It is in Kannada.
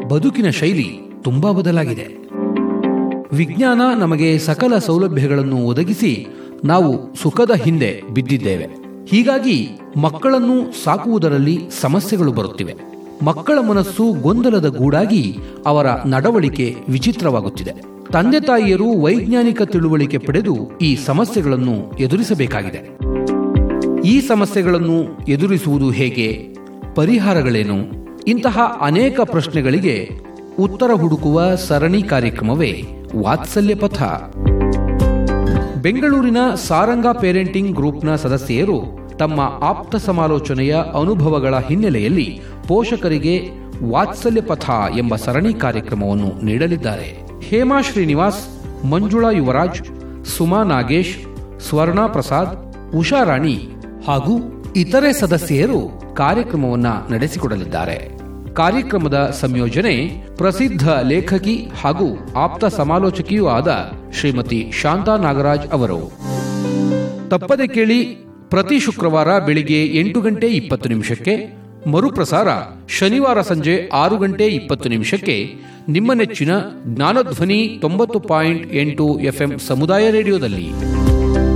ಬದುಕಿನ ಶೈಲಿ ತುಂಬಾ ಬದಲಾಗಿದೆ ವಿಜ್ಞಾನ ನಮಗೆ ಸಕಲ ಸೌಲಭ್ಯಗಳನ್ನು ಒದಗಿಸಿ ನಾವು ಸುಖದ ಹಿಂದೆ ಬಿದ್ದಿದ್ದೇವೆ ಹೀಗಾಗಿ ಮಕ್ಕಳನ್ನು ಸಾಕುವುದರಲ್ಲಿ ಸಮಸ್ಯೆಗಳು ಬರುತ್ತಿವೆ ಮಕ್ಕಳ ಮನಸ್ಸು ಗೊಂದಲದ ಗೂಡಾಗಿ ಅವರ ನಡವಳಿಕೆ ವಿಚಿತ್ರವಾಗುತ್ತಿದೆ ತಂದೆ ತಾಯಿಯರು ವೈಜ್ಞಾನಿಕ ತಿಳುವಳಿಕೆ ಪಡೆದು ಈ ಸಮಸ್ಯೆಗಳನ್ನು ಎದುರಿಸಬೇಕಾಗಿದೆ ಈ ಸಮಸ್ಯೆಗಳನ್ನು ಎದುರಿಸುವುದು ಹೇಗೆ ಪರಿಹಾರಗಳೇನು ಇಂತಹ ಅನೇಕ ಪ್ರಶ್ನೆಗಳಿಗೆ ಉತ್ತರ ಹುಡುಕುವ ಸರಣಿ ಕಾರ್ಯಕ್ರಮವೇ ವಾತ್ಸಲ್ಯ ಪಥ ಬೆಂಗಳೂರಿನ ಸಾರಂಗ ಪೇರೆಂಟಿಂಗ್ ಗ್ರೂಪ್ನ ಸದಸ್ಯೆಯರು ತಮ್ಮ ಆಪ್ತ ಸಮಾಲೋಚನೆಯ ಅನುಭವಗಳ ಹಿನ್ನೆಲೆಯಲ್ಲಿ ಪೋಷಕರಿಗೆ ವಾತ್ಸಲ್ಯ ಪಥ ಎಂಬ ಸರಣಿ ಕಾರ್ಯಕ್ರಮವನ್ನು ನೀಡಲಿದ್ದಾರೆ ಹೇಮಾ ಶ್ರೀನಿವಾಸ್ ಮಂಜುಳಾ ಯುವರಾಜ್ ಸುಮಾ ನಾಗೇಶ್ ಸ್ವರ್ಣಾ ಪ್ರಸಾದ್ ಉಷಾ ರಾಣಿ ಹಾಗೂ ಇತರೆ ಸದಸ್ಯೆಯರು ಕಾರ್ಯಕ್ರಮವನ್ನು ನಡೆಸಿಕೊಡಲಿದ್ದಾರೆ ಕಾರ್ಯಕ್ರಮದ ಸಂಯೋಜನೆ ಪ್ರಸಿದ್ಧ ಲೇಖಕಿ ಹಾಗೂ ಆಪ್ತ ಸಮಾಲೋಚಕಿಯೂ ಆದ ಶ್ರೀಮತಿ ಶಾಂತಾ ನಾಗರಾಜ್ ಅವರು ತಪ್ಪದೆ ಕೇಳಿ ಪ್ರತಿ ಶುಕ್ರವಾರ ಬೆಳಿಗ್ಗೆ ಎಂಟು ಗಂಟೆ ಇಪ್ಪತ್ತು ನಿಮಿಷಕ್ಕೆ ಮರುಪ್ರಸಾರ ಶನಿವಾರ ಸಂಜೆ ಆರು ಗಂಟೆ ಇಪ್ಪತ್ತು ನಿಮಿಷಕ್ಕೆ ನಿಮ್ಮ ನೆಚ್ಚಿನ ಜ್ಞಾನಧ್ವನಿ ತೊಂಬತ್ತು ಪಾಯಿಂಟ್ ಎಂಟು ಎಫ್ಎಂ ಸಮುದಾಯ ರೇಡಿಯೋದಲ್ಲಿ